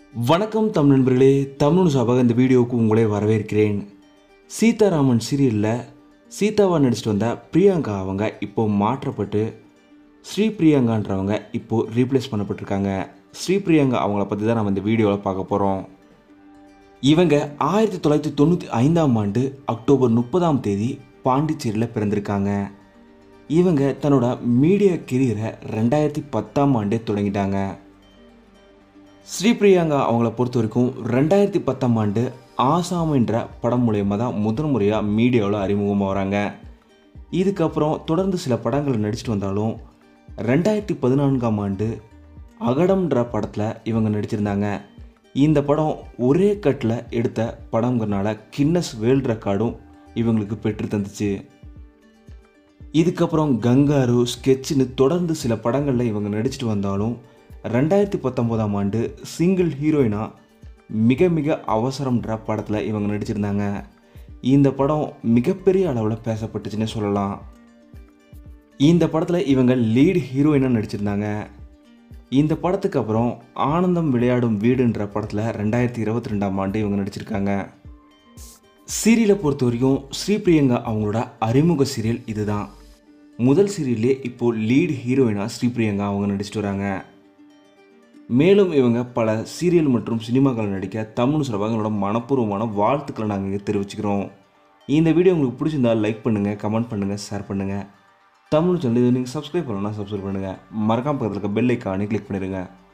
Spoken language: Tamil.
வணக்கம் தமிழ் நண்பர்களே தமிழ் சபாக இந்த வீடியோவுக்கு உங்களை வரவேற்கிறேன் சீதாராமன் சீரியலில் சீதாவா நடிச்சிட்டு வந்த பிரியங்கா அவங்க இப்போ மாற்றப்பட்டு ஸ்ரீ பிரியங்கான்றவங்க இப்போ ரீப்ளேஸ் பண்ணப்பட்டிருக்காங்க ஸ்ரீ பிரியங்கா அவங்கள பற்றி தான் நம்ம இந்த வீடியோவில் பார்க்க போகிறோம் இவங்க ஆயிரத்தி தொள்ளாயிரத்தி தொண்ணூற்றி ஐந்தாம் ஆண்டு அக்டோபர் முப்பதாம் தேதி பாண்டிச்சேரியில் பிறந்திருக்காங்க இவங்க தன்னோட மீடியா கெரியரை ரெண்டாயிரத்தி பத்தாம் ஆண்டே தொடங்கிட்டாங்க ஸ்ரீபிரியாங்கா அவங்கள பொறுத்த வரைக்கும் ரெண்டாயிரத்தி பத்தாம் ஆண்டு ஆசாம் என்ற படம் மூலயமா தான் முதன் முறையாக மீடியாவில் அறிமுகமாக வராங்க இதுக்கப்புறம் தொடர்ந்து சில படங்களில் நடிச்சிட்டு வந்தாலும் ரெண்டாயிரத்தி பதினான்காம் ஆண்டு அகடம்ன்ற படத்தில் இவங்க நடிச்சிருந்தாங்க இந்த படம் ஒரே கட்டில் எடுத்த படங்கிறனால கின்னஸ் வேர்ல்ட் ரெக்கார்டும் இவங்களுக்கு பெற்று தந்துச்சு இதுக்கப்புறம் கங்காரு ஸ்கெட்ச்னு தொடர்ந்து சில படங்களில் இவங்க நடிச்சிட்டு வந்தாலும் ரெண்டாயிரத்தி பத்தொம்போதாம் ஆண்டு சிங்கிள் ஹீரோயினா மிக மிக அவசரம்ன்ற படத்தில் இவங்க நடிச்சிருந்தாங்க இந்த படம் மிகப்பெரிய அளவில் பேசப்பட்டுச்சுன்னே சொல்லலாம் இந்த படத்தில் இவங்க லீடு ஹீரோயினாக நடிச்சிருந்தாங்க இந்த படத்துக்கு அப்புறம் ஆனந்தம் விளையாடும் வீடுன்ற படத்தில் ரெண்டாயிரத்தி இருபத்தி ரெண்டாம் ஆண்டு இவங்க நடிச்சிருக்காங்க சீரியலை பொறுத்த வரைக்கும் ஸ்ரீபிரியங்கா அவங்களோட அறிமுக சீரியல் இதுதான் முதல் சீரியல்லே இப்போது லீட் ஹீரோயினாக ஸ்ரீபிரியங்கா அவங்க நடிச்சிட்டு வராங்க மேலும் இவங்க பல சீரியல் மற்றும் சினிமாக்கள் நடிக்க தமிழ் சிறப்பாக மனப்பூர்வமான வாழ்த்துக்களை நாங்கள் இங்கே தெரிவிச்சுக்கிறோம் இந்த வீடியோ உங்களுக்கு பிடிச்சிருந்தா லைக் பண்ணுங்கள் கமெண்ட் பண்ணுங்கள் ஷேர் பண்ணுங்கள் தமிழ் சேனல் இது நீங்கள் சப்ஸ்கிரைப் பண்ணணும்னா சப்ஸ்கிரைப் பண்ணுங்கள் மறக்காம பக்கத்தில் இருக்க பெல் ஐக்கானே கிளிக் பண்ணிடுங்க